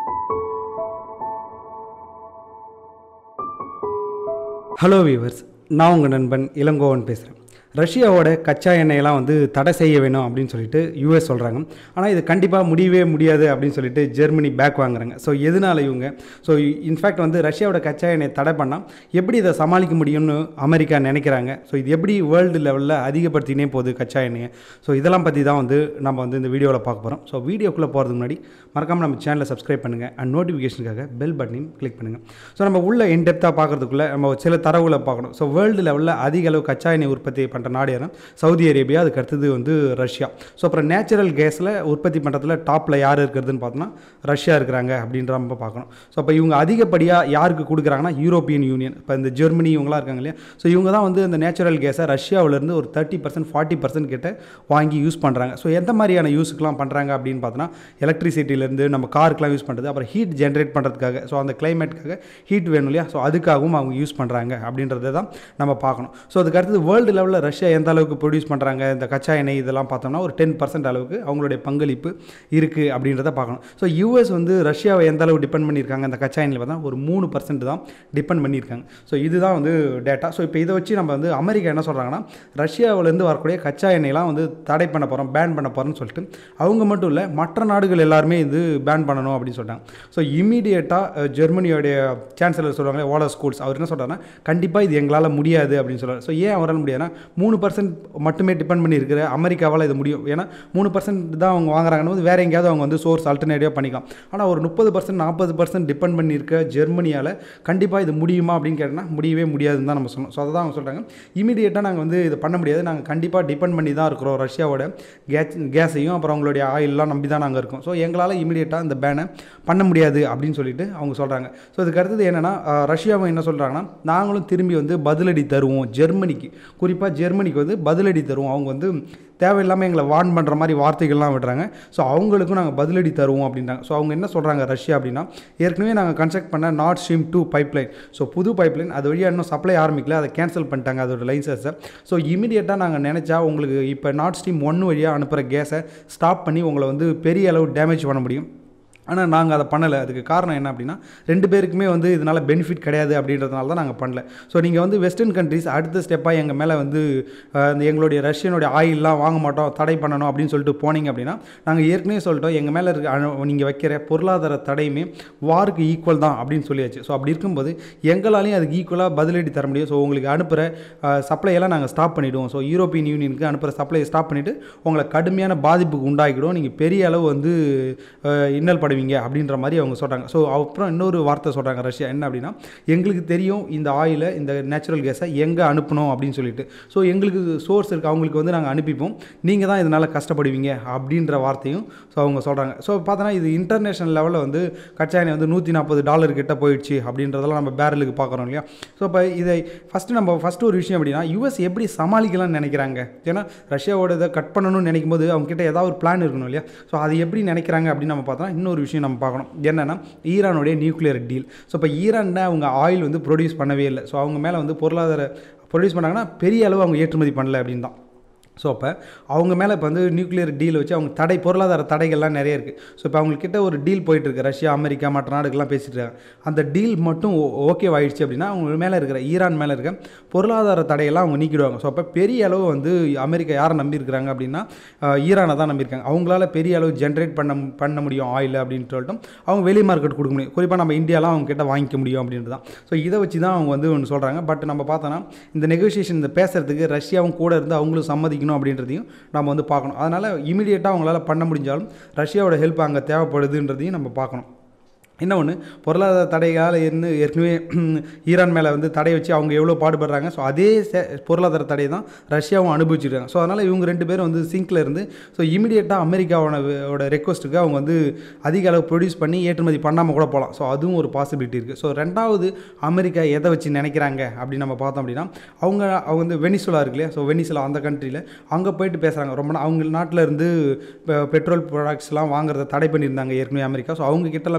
hello viewers நான் உங்கள் நண்பன் இளங்கோவன் பேசுகிறேன் ரஷ்யாவோட கச்சா எண்ணெயெல்லாம் வந்து தடை செய்ய வேணும் அப்படின்னு சொல்லிட்டு யூஎஸ் சொல்கிறாங்க ஆனால் இது கண்டிப்பாக முடியவே முடியாது அப்படின்னு சொல்லிட்டு ஜெர்மனி பேக் வாங்குறாங்க ஸோ எதனால இவங்க ஸோ இன்ஃபேக்ட் வந்து ரஷ்யாவோட கச்சா எண்ணெயை தடை பண்ணால் எப்படி இதை சமாளிக்க முடியும்னு அமெரிக்கா நினைக்கிறாங்க ஸோ இது எப்படி வேர்ல்டு லெவலில் அதிகப்படுத்தினே போகுது கச்சா எண்ணெயை ஸோ இதெல்லாம் பற்றி தான் வந்து நம்ம வந்து இந்த வீடியோவில் பார்க்க போகிறோம் ஸோ வீடியோக்குள்ளே போகிறதுக்கு முன்னாடி மறக்காமல் நம்ம சேனலை சப்ஸ்கிரைப் பண்ணுங்கள் அண்ட் நோட்டிஃபிகேஷனுக்காக பெல் பட்டனையும் கிளிக் பண்ணுங்கள் ஸோ நம்ம உள்ள இன்டெப்த்தாக பார்க்குறதுக்குள்ளே நம்ம சில தரவுகளை பார்க்கணும் ஸோ வேர்ல்டு லெவலில் அதிக அளவு கச்சா எண்ணெய் உற்பத்தி பண்ணுற நாடு யாரும் சவுதி அரேபியா அதுக்கு அடுத்தது வந்து ரஷ்யா ஸோ அப்புறம் நேச்சுரல் கேஸில் உற்பத்தி பண்ணுறதுல டாப்பில் யார் இருக்கிறதுன்னு பார்த்தோன்னா ரஷ்யா இருக்கிறாங்க அப்படின்ற நம்ம பார்க்கணும் ஸோ அப்போ இவங்க அதிகப்படியாக யாருக்கு கொடுக்குறாங்கன்னா யூரோப்பியன் யூனியன் இப்போ இந்த ஜெர்மனி இவங்களாம் இருக்காங்க இல்லையா ஸோ இவங்க தான் வந்து இந்த நேச்சுரல் கேஸை ரஷ்யாவிலேருந்து ஒரு தேர்ட்டி பர்சன்ட் ஃபார்ட்டி பர்சன்ட் கிட்ட வாங்கி யூஸ் பண்ணுறாங்க ஸோ எந்த மாதிரியான யூஸுக்கெலாம் பண்ணுறாங்க அப்படின்னு பார்த்தோன்னா எலக்ட்ரிசிட்டிலேருந்து நம்ம காருக்கெலாம் யூஸ் பண்ணுறது அப்புறம் ஹீட் ஜென்ரேட் பண்ணுறதுக்காக ஸோ அந்த கிளைமேட்டுக்காக ஹீட் வேணும் இல்லையா ஸோ அதுக்காகவும் அவங்க யூஸ் பண்ணுறாங்க அப்படின்றத தான் நம்ம பார்க்கணும் ஸோ அதுக்கு அடுத்தது வேர்ல்டு லெவலில் ரஷ்யா எந்த அளவுக்கு ப்ரொடியூஸ் பண்ணுறாங்க இந்த கச்சா எண்ணெய் இதெல்லாம் பார்த்தோம்னா ஒரு டென் பர்சன்ட் அளவுக்கு அவங்களுடைய பங்களிப்பு இருக்குது அப்படின்றத பார்க்கணும் ஸோ யூஎஸ் வந்து ரஷ்யாவை எந்த அளவு டிபெண்ட் பண்ணியிருக்காங்க இந்த கச்சா எண்ணெயில் பார்த்தா ஒரு மூணு பர்சன்ட் தான் டிபெண்ட் பண்ணியிருக்காங்க ஸோ இதுதான் வந்து டேட்டா ஸோ இப்போ இதை வச்சு நம்ம வந்து அமெரிக்கா என்ன சொல்கிறாங்கன்னா ரஷ்யாவிலேருந்து வரக்கூடிய கச்சா எண்ணெயெல்லாம் வந்து தடை பண்ண போகிறோம் பேன் பண்ண போகிறோம்னு சொல்லிட்டு அவங்க மட்டும் இல்லை மற்ற நாடுகள் எல்லாருமே இது பேன் பண்ணணும் அப்படின்னு சொல்லிட்டாங்க ஸோ இமீடியட்டாக ஜெர்மனியோடைய சான்சலர் சொல்லுவாங்களே ஓலா ஸ்கூல்ஸ் அவர் என்ன சொல்கிறாருன்னா கண்டிப்பாக இது எங்களால் முடியாது அப்படின்னு சொல்கிறார் ஸோ ஏன் அவரால் முடியாதுன்னா மூணு பர்சன்ட் மட்டுமே டிபெண்ட் பண்ணி இருக்கிற அமெரிக்காவால் இது முடியும் ஏன்னா மூணு பர்சன்ட் தான் அவங்க வாங்குறாங்கன்னு போது வேறு எங்கேயாவது அவங்க வந்து சோர்ஸ் ஆல்டர்னேட்டிவாக பண்ணிக்கலாம் ஆனால் ஒரு முப்பது பர்சன்ட் நாற்பது பர்சன்ட் டிபெண்ட் பண்ணியிருக்க ஜெர்மனியால் கண்டிப்பாக இது முடியுமா அப்படின்னு கேட்டால் முடியவே முடியாதுன்னு தான் நம்ம சொன்னோம் ஸோ அதை தான் அவங்க சொல்கிறாங்க இமீடியட்டாக நாங்கள் வந்து இது பண்ண முடியாது நாங்கள் கண்டிப்பாக டிபெண்ட் பண்ணி தான் இருக்கிறோம் ரஷ்யாவோட கேஸ் கேஸையும் அப்புறம் அவங்களுடைய ஆயிலெலாம் நம்பி தான் நாங்கள் இருக்கோம் ஸோ எங்களால் இமீடியட்டாக இந்த பேனை பண்ண முடியாது அப்படின்னு சொல்லிட்டு அவங்க சொல்கிறாங்க ஸோ இதுக்கு அடுத்தது என்னென்னா ரஷ்யாவும் என்ன சொல்கிறாங்கன்னா நாங்களும் திரும்பி வந்து பதிலடி தருவோம் ஜெர்மனிக்கு குறிப்பாக ஜெர்மனிக்கு வந்து பதிலடி தருவோம் அவங்க வந்து தேவையில்லாமல் எங்களை வார்ன் பண்ணுற மாதிரி வார்த்தைகள்லாம் விடுறாங்க ஸோ அவங்களுக்கும் நாங்கள் பதிலடி தருவோம் அப்படின்றாங்க ஸோ அவங்க என்ன சொல்கிறாங்க ரஷ்யா அப்படின்னா ஏற்கனவே நாங்கள் கன்ஸ்ட்ரக்ட் பண்ண North Stream two pipeline so புது பைப்லைன் அது வழியாக இன்னும் சப்ளை ஆரம்பிக்கல அதை கேன்சல் பண்ணிட்டாங்க அதோட லைசன்ஸை ஸோ இமீடியட்டாக நாங்கள் நினச்சா உங்களுக்கு இப்போ நார்த் ஸ்ட்ரீம் ஒன்று வழியாக அனுப்புகிற கேஸை ஸ்டாப் பண்ணி உங்களை வந்து பெரிய அளவு டேமேஜ் பண்ண முடியும் ஆனால் நாங்கள் அதை பண்ணலை அதுக்கு காரணம் என்ன அப்படின்னா ரெண்டு பேருக்குமே வந்து இதனால் பெனிஃபிட் கிடையாது அப்படின்றதுனால தான் நாங்கள் பண்ணல ஸோ நீங்கள் வந்து வெஸ்டர்ன் கண்ட்ரிஸ் அடுத்த ஸ்டெப்பாக எங்கள் மேலே வந்து இந்த எங்களுடைய ரஷ்யனுடைய ஆயிலெலாம் வாங்க மாட்டோம் தடை பண்ணணும் அப்படின்னு சொல்லிட்டு போனீங்க அப்படின்னா நாங்கள் ஏற்கனவே சொல்லிட்டோம் எங்கள் மேலே இருக்க நீங்கள் வைக்கிற பொருளாதார தடையுமே வாருக்கு ஈக்குவல் தான் அப்படின்னு சொல்லியாச்சு ஸோ அப்படி இருக்கும்போது எங்களாலையும் அதுக்கு ஈக்குவலாக பதிலடி தர முடியும் ஸோ உங்களுக்கு அனுப்புகிற சப்ளையெல்லாம் நாங்கள் ஸ்டாப் பண்ணிவிடுவோம் ஸோ யூரோப்பியன் யூனியனுக்கு அனுப்புகிற சப்ளையை ஸ்டாப் பண்ணிவிட்டு உங்களை கடுமையான பாதிப்புக்கு உண்டாக்கிடும் நீங்கள் பெரிய அளவு வந்து இன்னல் படுவீங்க அப்படின்ற மாதிரி அவங்க சொல்கிறாங்க ஸோ அப்புறம் இன்னொரு வார்த்தை சொல்கிறாங்க ரஷ்யா என்ன அப்படின்னா எங்களுக்கு தெரியும் இந்த ஆயிலை இந்த நேச்சுரல் கேஸை எங்கே அனுப்பணும் அப்படின்னு சொல்லிட்டு ஸோ எங்களுக்கு சோர்ஸ் இருக்குது அவங்களுக்கு வந்து நாங்கள் அனுப்பிப்போம் நீங்கள் தான் இதனால் கஷ்டப்படுவீங்க அப்படின்ற வார்த்தையும் ஸோ அவங்க சொல்கிறாங்க ஸோ பார்த்தோன்னா இது இன்டர்நேஷனல் லெவலில் வந்து கச்சா எண்ணெய் வந்து நூற்றி நாற்பது டாலர் கிட்ட போயிடுச்சு அப்படின்றதெல்லாம் நம்ம பேரலுக்கு பார்க்குறோம் இல்லையா ஸோ இப்போ இதை ஃபஸ்ட்டு நம்ம ஃபஸ்ட்டு ஒரு விஷயம் அப்படின்னா யூஎஸ் எப்படி சமாளிக்கலாம்னு நினைக்கிறாங்க ஏன்னா ரஷ்யாவோட இதை கட் பண்ணணும்னு நினைக்கும் போது அவங்க கிட்ட ஏதாவது ஒரு பிளான் இருக்கணும் இல்லையா ஸோ அது எப்படி நினைக்கிறாங்க அப்படின்னு நம்ம பார்த்தோம்னா இன்னொரு விஷயம் நம்ம பார்க்கணும் என்னென்னா ஈரானுடைய நியூக்ளியர் டீல் ஸோ இப்போ ஈரானில் அவங்க ஆயில் வந்து ப்ரொடியூஸ் பண்ணவே இல்லை ஸோ அவங்க மேலே வந்து பொருளாதார ப்ரொடியூஸ் பண்ணாங்கன்னா பெரிய அளவு அவங்க ஏற்றுமதி பண்ணல அப்படின்னு தான் ஸோ அப்போ அவங்க மேலே இப்போ வந்து நியூக்ளியர் டீல் வச்சு அவங்க தடை பொருளாதார தடைகள்லாம் நிறைய இருக்குது ஸோ இப்போ அவங்கக்கிட்ட ஒரு டீல் போயிட்டுருக்கு ரஷ்யா அமெரிக்கா மற்ற நாடுகள்லாம் பேசிட்டு இருக்காங்க அந்த டீல் மட்டும் ஓகே ஆயிடுச்சு அப்படின்னா அவங்க மேலே இருக்கிற ஈரான் மேலே இருக்க பொருளாதார தடையெல்லாம் அவங்க நீக்கிடுவாங்க ஸோ அப்போ பெரிய அளவு வந்து அமெரிக்கா யாரை நம்பியிருக்கிறாங்க அப்படின்னா ஈரானை தான் நம்பியிருக்காங்க அவங்களால பெரிய அளவு ஜென்ரேட் பண்ண பண்ண முடியும் ஆயில் அப்படின்னு சொல்லிட்டு அவங்க வெளி மார்க்கெட் கொடுக்க முடியும் குறிப்பாக நம்ம இந்தியாலாம் அவங்க கிட்ட வாங்கிக்க முடியும் அப்படின்றது தான் ஸோ இதை வச்சு தான் அவங்க வந்து ஒன்று சொல்கிறாங்க பட் நம்ம பார்த்தோன்னா இந்த நெகோசியேஷன் இந்த பேசுகிறதுக்கு ரஷ்யாவும் கூட இருந்து அவங்களும் சம்மதிக்கணும் அப்படின்றதையும் நம்ம வந்து பார்க்கணும் அதனால் இமீடியட்டாக அவங்களால பண்ண முடிஞ்சாலும் ரஷ்யாவோட ஹெல்ப் அங்கே தேவைப்படுதுன்றதையும் நம்ம பார்க்கணும் என்ன ஒன்று பொருளாதார தடையால் இருந்து ஏற்கனவே ஈரான் மேலே வந்து தடை வச்சு அவங்க எவ்வளோ பாடுபடுறாங்க ஸோ அதே பொருளாதார தடையை தான் ரஷ்யாவும் அனுபவிச்சிருக்காங்க ஸோ அதனால் இவங்க ரெண்டு பேரும் வந்து சிங்கில் இருந்து ஸோ இமீடியட்டாக அமெரிக்காவோட ரெக்வஸ்ட்டுக்கு அவங்க வந்து அதிக அளவு ப்ரொடியூஸ் பண்ணி ஏற்றுமதி பண்ணாமல் கூட போகலாம் ஸோ அதுவும் ஒரு பாசிபிலிட்டி இருக்குது ஸோ ரெண்டாவது அமெரிக்கா எதை வச்சு நினைக்கிறாங்க அப்படின்னு நம்ம பார்த்தோம் அப்படின்னா அவங்க அவங்க வந்து வெனிசுலா இருக்கு இல்லையா ஸோ வெனிசுலா அந்த கண்ட்ரியில் அங்கே போயிட்டு பேசுகிறாங்க ரொம்ப அவங்க நாட்டில் இருந்து பெட்ரோல் ப்ராடக்ட்ஸ்லாம் வாங்குறத தடை பண்ணியிருந்தாங்க ஏற்கனவே அமெரிக்கா ஸோ அவங்க கிட்டலாம் பேசி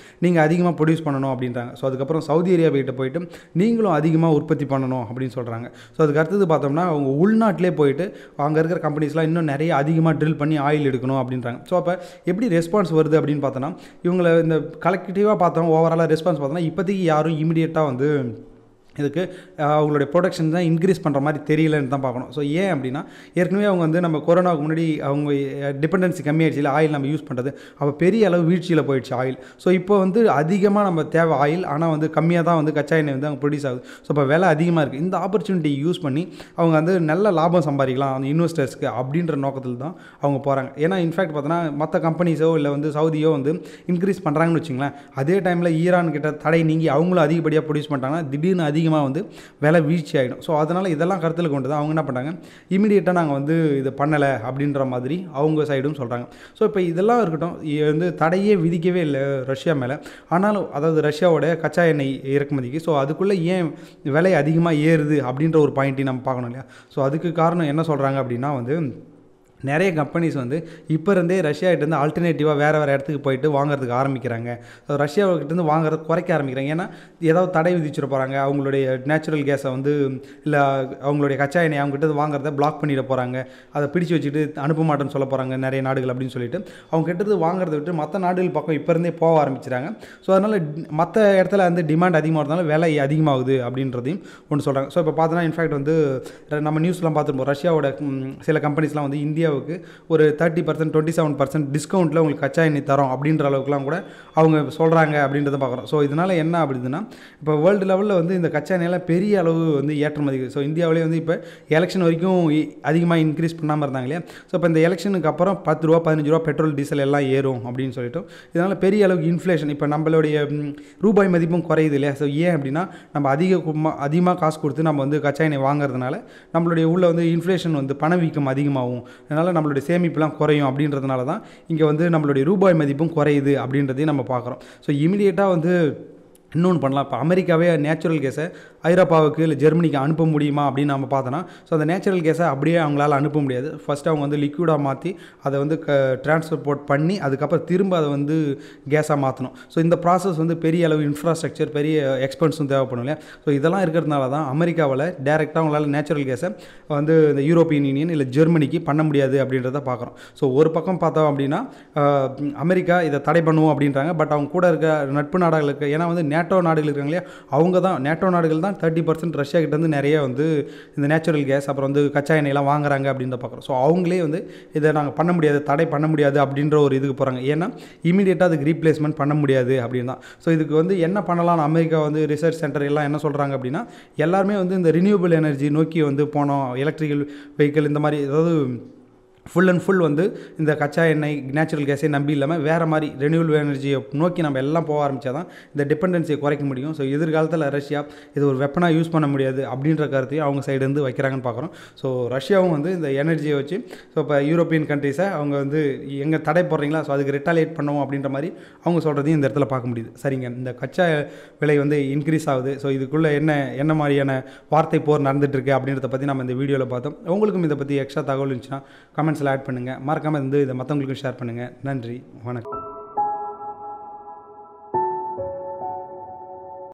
நீங்கள் அதிகமாக ப்ரொடியூஸ் பண்ணணும் அப்படின்றாங்க ஸோ அதுக்கப்புறம் சவுதி அரேபியாகிட்ட போயிட்டு நீங்களும் அதிகமாக உற்பத்தி பண்ணணும் அப்படின்னு சொல்கிறாங்க ஸோ அதுக்கு அடுத்தது பார்த்தோம்னா அவங்க உள்நாட்டிலே போயிட்டு அங்கே இருக்கிற கம்பெனிஸ்லாம் இன்னும் நிறைய அதிகமாக ட்ரில் பண்ணி ஆயில் எடுக்கணும் அப்படின்றாங்க ஸோ அப்போ எப்படி ரெஸ்பான்ஸ் வருது அப்படின்னு பார்த்தோன்னா இவங்களை இந்த கலெக்டிவாக பார்த்தோம் ஓவராலாக ரெஸ்பான்ஸ் பார்த்தோன்னா இப்போதைக்கு யாரும் இமீடியட்டாக வந்து இதுக்கு அஹ், அவங்களுடைய ப்ரொடக்ஷன் தான் இன்க்ரீஸ் பண்ணுற மாதிரி தெரியலன்னு தான் பார்க்கணும் ஸோ ஏன் அப்படின்னா ஏற்கனவே அவங்க வந்து நம்ம கொரோனாவுக்கு முன்னாடி அவங்க டிபெண்டன்சி கம்மியாயிடுச்சு இல்லை ஆயில் நம்ம யூஸ் பண்ணுறது அப்போ பெரிய அளவு வீழ்ச்சியில் போயிடுச்சு ஆயில் ஸோ இப்போ வந்து அதிகமாக நம்ம தேவை ஆயில் ஆனால் வந்து கம்மியாக தான் வந்து கச்சா எண்ணெய் வந்து அங்கே ப்ரொடியூஸ் ஆகுது ஸோ இப்போ விலை அதிகமாக இருக்குது இந்த ஆப்பர்ச்சுனிட்டி யூஸ் பண்ணி அவங்க வந்து நல்ல லாபம் சம்பாதிக்கலாம் அந்த இன்வெஸ்டர்ஸ்க்கு அப்படின்ற நோக்கத்தில் தான் அவங்க போகிறாங்க ஏன்னா இன்ஃபேக்ட் பார்த்தோன்னா மற்ற கம்பெனிஸோ இல்லை வந்து சவுதியோ வந்து இன்க்ரீஸ் பண்ணுறாங்கன்னு வச்சுங்களேன் அதே டைமில் ஈரான் கிட்ட தடை நீங்கி அவங்களும் அதிகப்படியாக ப்ரொடியூஸ் பண்ணிட்டாங்கன்னா திடீர்னு அதிகமாக வந்து விலை வீழ்ச்சி ஆகிடும் ஸோ அதனால் இதெல்லாம் கருத்தில் கொண்டு தான் அவங்க என்ன பண்ணுறாங்க இமீடியட்டாக நாங்கள் வந்து இது பண்ணலை அப்படின்ற மாதிரி அவங்க சைடும் சொல்கிறாங்க ஸோ இப்போ இதெல்லாம் இருக்கட்டும் இது வந்து தடையே விதிக்கவே இல்லை ரஷ்யா மேலே ஆனாலும் அதாவது ரஷ்யாவோட கச்சா எண்ணெய் இறக்குமதிக்கு ஸோ அதுக்குள்ளே ஏன் விலை அதிகமாக ஏறுது அப்படின்ற ஒரு பாயிண்ட்டையும் நம்ம பார்க்கணும் இல்லையா ஸோ அதுக்கு காரணம் என்ன சொல்கிறாங்க அப்படின்னா வந்து நிறைய கம்பெனிஸ் வந்து இப்போ இருந்தே ரஷ்யாகிட்டேருந்து ஆல்டர்னேட்டிவாக வேறு வேறு இடத்துக்கு போயிட்டு வாங்குறதுக்கு ஆரம்பிக்கிறாங்க ஸோ ரஷ்யாவிட்டேருந்து வாங்குறது குறைக்க ஆரம்பிக்கிறாங்க ஏன்னா ஏதாவது தடை விதிச்சிட போகிறாங்க அவங்களுடைய நேச்சுரல் கேஸை வந்து இல்லை அவங்களுடைய கச்சா எண்ணெய் அவங்ககிட்ட வாங்குறத பிளாக் பண்ணிட போகிறாங்க அதை பிடிச்சு வச்சுட்டு அனுப்ப மாட்டேன்னு சொல்ல போகிறாங்க நிறைய நாடுகள் அப்படின்னு சொல்லிட்டு அவங்க கிட்டது வாங்குறத விட்டு மற்ற நாடுகள் பக்கம் இப்போ இருந்தே போக ஆரம்பிச்சிட்டாங்க ஸோ அதனால் மற்ற இடத்துல வந்து டிமாண்ட் அதிகமாக இருந்தாலும் விலை அதிகமாகுது அப்படின்றதையும் ஒன்று சொல்கிறாங்க ஸோ இப்போ பார்த்தோன்னா இன்ஃபேக்ட் வந்து ர- நம்ம நியூஸ்லாம் பார்த்துருப்போம் ரஷ்யாவோட ம், சில கம்பெனிஸ்லாம் வந்து இந்தியாவுக்கு ஒரு thirty percent twenty seven percent டிஸ்கவுண்ட்டில் உங்களுக்கு கச்சா எண்ணெய் தரோம் அப்படின்ற அளவுக்குலாம் கூட அவங்க சொல்கிறாங்க அப்படின்றத பார்க்குறோம் ஸோ இதனால் என்ன அப்படிதுன்னா இப்போ வேர்ல்டு லெவலில் வந்து இந்த கச்சா எண்ணெய்லாம் பெரிய அளவு வந்து ஏற்றுமதி ஸோ இந்தியாவிலே வந்து இப்போ எலெக்ஷன் வரைக்கும் அதிகமாக இன்க்ரீஸ் பண்ணாமல் இருந்தாங்க இல்லையா ஸோ இப்போ இந்த எலெக்ஷனுக்கு அப்புறம் பத்து ரூபா பதினஞ்சு ரூபா பெட்ரோல் டீசல் எல்லாம் ஏறும் அப்படின்னு சொல்லிட்டு இதனால் பெரிய அளவுக்கு இன்ஃப்ளேஷன் இப்போ நம்மளுடைய ம், ரூபாய் மதிப்பும் குறையுது இல்லையா ஸோ ஏன் அப்படின்னா நம்ம அதிக குமா- அதிகமாக காசு கொடுத்து நம்ம வந்து கச்சா எண்ணெய் வாங்குறதுனால நம்மளுடைய உள்ள வந்து இன்ஃப்ளேஷன் வந்து பணவீக்கம் அதிகமாகும் அதனால் நம்மளுடைய சேமிப்புலாம் குறையும் அப்படின்றதுனால தான் இங்கே வந்து நம்மளுடைய ரூபாய் மதிப்பும் குறையுது அப்படின்றதையும் நம்ம பார்க்குறோம் ஸோ இமிடியேட்டாக வந்து இன்னொன்று பண்ணலாம் இப்போ அமெரிக்காவே நேச்சுரல் கேஸை ஐரோப்பாவுக்கு இல்லை ஜெர்மனிக்கு அனுப்ப முடியுமா அப்படின்னு நம்ம பார்த்தோன்னா ஸோ அந்த நேச்சுரல் கேஸை அப்படியே அவங்களால அனுப்ப முடியாது ஃபஸ்ட்டு அவங்க வந்து லிக்விடாக மாற்றி அதை வந்து க டிரான்ஸ்போர்ட் பண்ணி அதுக்கப்புறம் திரும்ப அதை வந்து கேஸாக மாற்றணும் ஸோ இந்த ப்ராசஸ் வந்து பெரிய அளவு இன்ஃப்ராஸ்ட்ரக்சர் பெரிய எக்ஸ்பென்ஸும் தேவைப்படும் இல்லையா ஸோ இதெல்லாம் இருக்கிறதுனால தான் அமெரிக்காவில் டேரெக்டாக அவங்களால நேச்சுரல் கேஸை வந்து இந்த யூரோப்பியன் யூனியன் இல்லை ஜெர்மனிக்கு பண்ண முடியாது அப்படின்றத பார்க்குறோம் ஸோ ஒரு பக்கம் பார்த்தோம் அப்படின்னா ஆஹ், அமெரிக்கா இதை தடை பண்ணுவோம் அப்படின்றாங்க பட் அவங்க கூட இருக்க நட்பு நாடுகளுக்கு ஏன்னா வந்து நேட்டோ நாடுகள் இருக்காங்க இல்லையா அவங்க தான் நேட்டோ நாடுகள் தான் தேர்ட்டி பர்சன்ட் ரஷ்யா கிட்ட இருந்து நிறைய வந்து இந்த நேச்சுரல் கேஸ் அப்புறம் வந்து கச்சா எண்ணெய்லாம் வாங்குறாங்க அப்படின்னு தான் பார்க்குறோம் ஸோ அவங்களே வந்து இதை நாங்கள் பண்ண முடியாது தடை பண்ண முடியாது அப்படின்ற ஒரு இதுக்கு போகிறாங்க ஏன்னா இமீடியட்டாக அதுக்கு ரீப்ளேஸ்மெண்ட் பண்ண முடியாது அப்படின்னு தான் ஸோ இதுக்கு வந்து என்ன பண்ணலாம்னு அமெரிக்கா வந்து ரிசர்ச் சென்டர் எல்லாம் என்ன சொல்கிறாங்க அப்படின்னா எல்லாருமே வந்து இந்த ரினியூவபிள் எனர்ஜி நோக்கி வந்து போனோம் எலக்ட்ரிக்கல் வெஹிக்கிள் இந்த மாதிரி ஏதாவது ஃபுல் அண்ட் ஃபுல் வந்து இந்த கச்சா எண்ணெய் நேச்சுரல் கேஸை நம்பி இல்லாமல் வேறு மாதிரி ரெனியூவல் எனர்ஜியை நோக்கி நம்ம எல்லாம் போக ஆரம்பித்தா தான் இந்த டிபெண்டன்சியை குறைக்க முடியும் ஸோ எதிர்காலத்தில் ரஷ்யா இது ஒரு வெப்பனாக யூஸ் பண்ண முடியாது அப்படின்ற கருத்தையும் அவங்க சைடு இருந்து வைக்கிறாங்கன்னு பார்க்குறோம் ஸோ ரஷ்யாவும் வந்து இந்த எனர்ஜியை வச்சு ஸோ இப்போ யூரோப்பியன் கண்ட்ரீஸை அவங்க வந்து எங்கே தடை போடுறீங்களா ஸோ அதுக்கு ரிட்டாலியேட் பண்ணுவோம் அப்படின்ற மாதிரி அவங்க சொல்கிறதையும் இந்த இடத்துல பார்க்க முடியுது சரிங்க இந்த கச்சா விலை வந்து இன்க்ரீஸ் ஆகுது ஸோ இதுக்குள்ளே என்ன என்ன மாதிரியான வார்த்தை போர் நடந்துட்டு இருக்கு அப்படின்றத பற்றி நம்ம இந்த வீடியோவில் பார்த்தோம் உங்களுக்கும் இதை பற்றி எக்ஸ்ட்ரா தகவல் இருந்துச்சுன்னா கமெண்ட்ஸில் ஆட் பண்ணுங்கள் மறக்காமல் வந்து இதை மற்றவங்களுக்கும் ஷேர் பண்ணுங்கள் நன்றி வணக்கம்